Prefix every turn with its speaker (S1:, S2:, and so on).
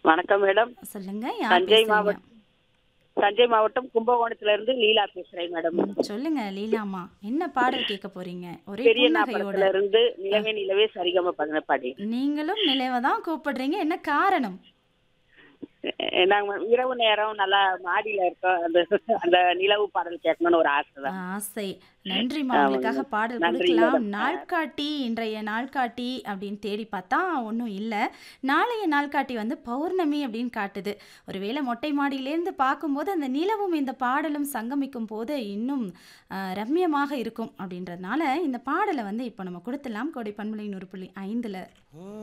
S1: வணக்கம் மேடம்
S2: சொல்லுங்க யார்
S1: தஞ்சை
S2: பேசுறீங்க
S1: மாவட்டம் தஞ்சை மாவட்டம் கும்பகோணத்துல இருந்து லீலா பேசுறேன் மேடம்
S2: ம், சொல்லுங்க லீலாமா என்ன பாடல் கேட்க போறீங்க ஒரே
S1: பெரிய
S2: புன்னகையோட
S1: நாப்படத்துல இருந்து நிலவே நிலவே சரிகம பண்ண பாடி
S2: நீங்களும் நிலைவை தான் கூப்பிடுறீங்க என்ன காரணம்
S1: அஹ் நாங்க இரவு நேரம் நல்லா மாடியில இருக்கோம் அந்த அந்த நிலவு பாடல் கேட்கணும்னு ஒரு ஆசை தான்
S2: ஆசை நன்றிம்மா
S1: ஆமாங்க.
S2: உங்களுக்காக பாடல்
S1: நன்றி
S2: கொடுக்கலாம்
S1: மேடம்.
S2: நாள்காட்டி இன்றைய நாள்காட்டி அப்படின்னு தேடி பார்த்தா ஒன்றும் இல்லை நாளைய நாள்காட்டி வந்து பௌர்ணமி அப்படின்னு காட்டுது ஒருவேளை மொட்டை மாடியிலேருந்து பார்க்கும்போது அந்த நிலவும் இந்த பாடலும் சங்கமிக்கும் போது இன்னும் ஆஹ், ரம்மியமாக இருக்கும் அப்படின்றதுனால இந்த பாடலை வந்து இப்போ நம்ம கொடுத்துடலாம் கோடை பண்புலை நூறு புள்ளி ஐந்தில்